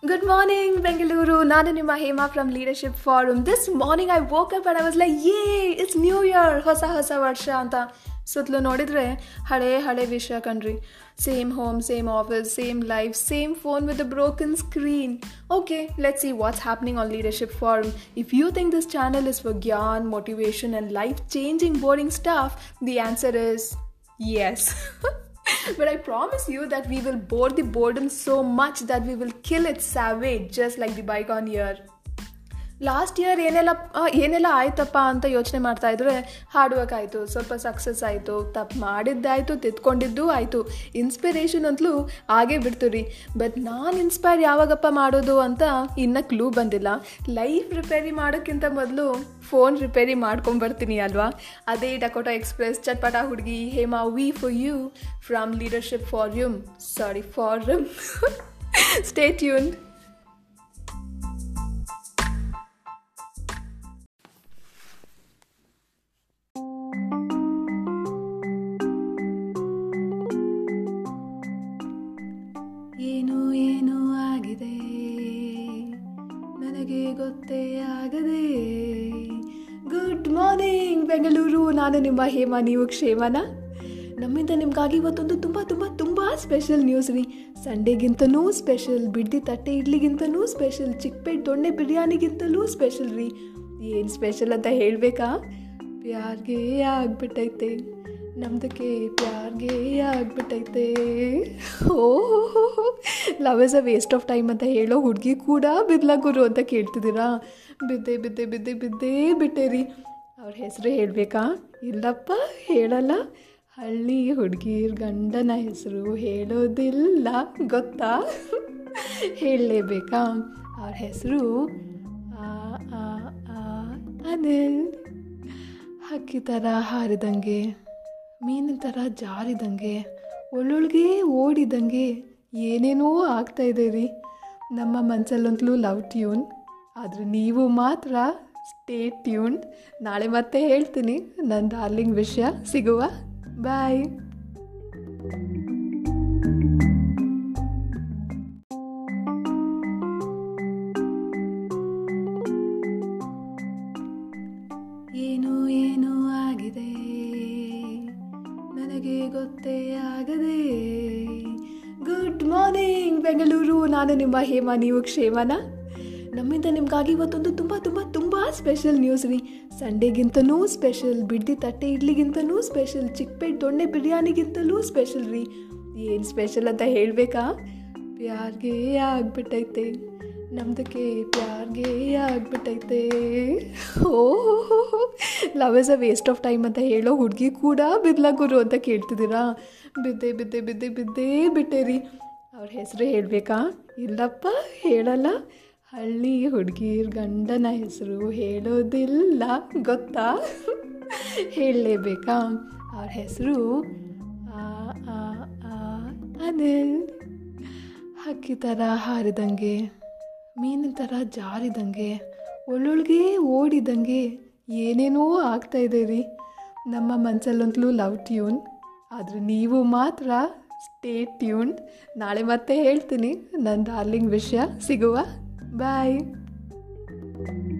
Good morning, Bengaluru. Nana Nima Hema from Leadership Forum. This morning I woke up and I was like, yay, it's New Year, ಹೊಸ ಹೊಸ ವರ್ಷ ಅಂತ ಸುತ್ತಲೂ ನೋಡಿದ್ರೆ ಹಳೆ ಹಳೆ ವಿಷಯ ಕಣ್ರಿ same home same office same life same phone with a broken screen okay let see what's happening on leadership form if you think this channel is for gyaan motivation and life changing boring stuff the answer is yes. but I promise you that we will bore the boredom so much that we will kill it savage, just like the bygone year. Last year ಏನೆಲ್ಲ ಆ, ಏನೆಲ್ಲ ಆಯ್ತಪ್ಪ ಅಂತ ಯೋಚನೆ ಮಾಡ್ತಾ ಇದ್ರೆ hard work ಆಯಿತು ಸ್ವಲ್ಪ ಸಕ್ಸಸ್ ಆಯಿತು ತಪ್ಪು ಮಾಡಿದ್ದಾಯಿತು ತಿದ್ಕೊಂಡಿದ್ದು ಆಯಿತು ಇನ್ಸ್ಪಿರೇಷನ್ ಅಂತಲೂ ಆಗೇ ಬಿಡ್ತು ರೀ ಬಟ್ ನಾನು ಇನ್ಸ್ಪೈರ್ ಯಾವಾಗಪ್ಪ ಮಾಡೋದು ಅಂತ ಇನ್ನೂ ಕ್ಲೂ ಬಂದಿಲ್ಲ ಲೈಫ್ ರಿಪೇರಿ ಮಾಡೋಕ್ಕಿಂತ ಮೊದಲು ಫೋನ್ ರಿಪೇರಿ ಮಾಡ್ಕೊಂಬರ್ತೀನಿ ಅಲ್ವಾ ಅದೇ ಡಕೋಟಾ ಎಕ್ಸ್ಪ್ರೆಸ್ ಚಟ್ಪಟ ಹುಡುಗಿ Hema we for you from leadership forum sorry for stay tune ಏನು ಏನು ಆಗಿದೆ ನನಗೆ ಗೊತ್ತೇ ಆಗದೆ ಗುಡ್ ಮಾರ್ನಿಂಗ್ ಬೆಂಗಳೂರು ನಾನು ನಿಮ್ಮ ಹೇಮ ನೀವು ಕ್ಷೇಮನ ನಮ್ಮಿಂದ ನಿಮಗಾಗಿ ಇವತ್ತೊಂದು ತುಂಬ ತುಂಬ ತುಂಬ ಸ್ಪೆಷಲ್ ನ್ಯೂಸ್ ರೀ ಸಂಡೇಗಿಂತನೂ ಸ್ಪೆಷಲ್ ಬಿಡ್ದಿ ತಟ್ಟೆ ಇಡ್ಲಿಗಿಂತನೂ ಸ್ಪೆಷಲ್ ಚಿಕ್ಕಪೇಟ್ ದೊಣ್ಣೆ ಬಿರಿಯಾನಿಗಿಂತಲೂ ಸ್ಪೆಷಲ್ ರೀ ಏನು ಸ್ಪೆಷಲ್ ಅಂತ ಹೇಳಬೇಕಾ ಪ್ಯಾರ್ಗೆ ಆಗ್ಬಿಟ್ಟೈತೆ ನಮ್ದಕ್ಕೆ ಪ್ಯಾರ್ಗೆ ಆಗ್ಬಿಟ್ಟೈತೆ oh love is a waste of time ಅಂತ ಹೇಳೋ ಹುಡುಗಿ ಕೂಡ ಬಿದ್ಲ ಗುರು ಅಂತ ಕೇಳ್ತಿದ್ದೀರಾ ಬಿದ್ದೆ ಬಿದ್ದೆ ಬಿದ್ದೆ ಬಿದ್ದೇ ಬಿಟ್ಟೆ ರೀ ಅವ್ರ ಹೆಸರು ಹೇಳಬೇಕಾ ಇಲ್ಲಪ್ಪ ಹೇಳಲ್ಲ ಹಳ್ಳಿ ಹುಡುಗಿರ್ ಗಂಡನ ಹೆಸರು ಹೇಳೋದಿಲ್ಲ ಗೊತ್ತಾ ಹೇಳಲೇಬೇಕಾ ಅವ್ರ ಹೆಸರು ಆ ಆ ಆ ಅನಿಲ್ ಹಕ್ಕಿ ಥರ ಹಾರಿದಂಗೆ ಮೀನಿನ ಥರ ಜಾರಿದಂಗೆ ಒಳ್ಳೊಳಗೆ ಓಡಿದಂಗೆ ಏನೇನೋ ಆಗ್ತಾ ಇದೆ ರೀ ನಮ್ಮ ಮನಸ್ಸಲ್ಲಂತಲೂ ಲವ್ ಟ್ಯೂನ್ ಆದರೆ ನೀವು ಮಾತ್ರ ಸ್ಟೇ ಟ್ಯೂನ್ ನಾಳೆ ಮತ್ತೆ ಹೇಳ್ತೀನಿ ನನ್ನ ಡಾರ್ಲಿಂಗ್ ವಿಷಯ ಸಿಗುವ ಬಾಯ್ ಏನು ಏನು ಆಗಿದೆ ನನಗೆ ಗೊತ್ತೇ ಆಗದೆ ಗುಡ್ ಮಾರ್ನಿಂಗ್ ಬೆಂಗಳೂರು ನಾನು ನಿಮ್ಮ ಹೇಮ ನೀವು ಕ್ಷೇಮನ ನಮ್ಮಿಂದ ನಿಮಗಾಗಿ ಇವತ್ತೊಂದು ತುಂಬ ತುಂಬ ತುಂಬ ಸ್ಪೆಷಲ್ ನ್ಯೂಸ್ ರೀ ಸಂಡೇಗಿಂತನೂ ಸ್ಪೆಷಲ್ ಬಿಡ್ದಿ ತಟ್ಟೆ ಇಡ್ಲಿಗಿಂತನೂ ಸ್ಪೆಷಲ್ ಚಿಕ್ಕಪೇಟ್ ದೊಣ್ಣೆ ಬಿರಿಯಾನಿಗಿಂತಲೂ ಸ್ಪೆಷಲ್ ರೀ ಏನು ಸ್ಪೆಷಲ್ ಅಂತ ಹೇಳಬೇಕಾ ಪ್ಯಾರ್ಗೆ ಆಗ್ಬಿಟ್ಟೈತೆ ನಮ್ದಕ್ಕೆ ಪ್ಯಾರ್ಗೆ ಆಗ್ಬಿಟ್ಟೈತೆ oh love is a waste of time ಅಂತ ಹೇಳೋ ಹುಡುಗಿ ಕೂಡ ಬಿದ್ಲ ಗುರು ಅಂತ ಕೇಳ್ತಿದ್ದೀರಾ ಬಿದ್ದೆ ಬಿದ್ದೆ ಬಿದ್ದೆ ಬಿದ್ದೇ ಬಿಟ್ಟೆ ರೀ ಅವ್ರ ಹೆಸರು ಹೇಳಬೇಕಾ ಇಲ್ಲಪ್ಪ ಹೇಳಲ್ಲ ಹಳ್ಳಿ ಹುಡುಗಿರ್ ಗಂಡನ ಹೆಸರು ಹೇಳೋದಿಲ್ಲ ಗೊತ್ತಾ ಹೇಳಲೇಬೇಕಾ ಅವ್ರ ಹೆಸರು ಆ ಆ ಆ ಅನಿಲ್ ಹಕ್ಕಿ ಥರ ಹಾರಿದಂಗೆ ಮೀನಿನ ಥರ ಜಾರಿದಂಗೆ ಒಳ್ಳೊಳಗೆ ಓಡಿದಂಗೆ ಏನೇನೋ ಆಗ್ತಾ ಇದೆ ರೀ ನಮ್ಮ ಮನಸ್ಸಲ್ಲಂತಲೂ ಲವ್ ಟ್ಯೂನ್ ಆದರೆ ನೀವು ಮಾತ್ರ ಸ್ಟೇ ಟ್ಯೂನ್ ನಾಳೆ ಮತ್ತೆ ಹೇಳ್ತೀನಿ ನನ್ನ ಡಾರ್ಲಿಂಗ್ ವಿಷಯ ಸಿಗುವ ಬಾಯ್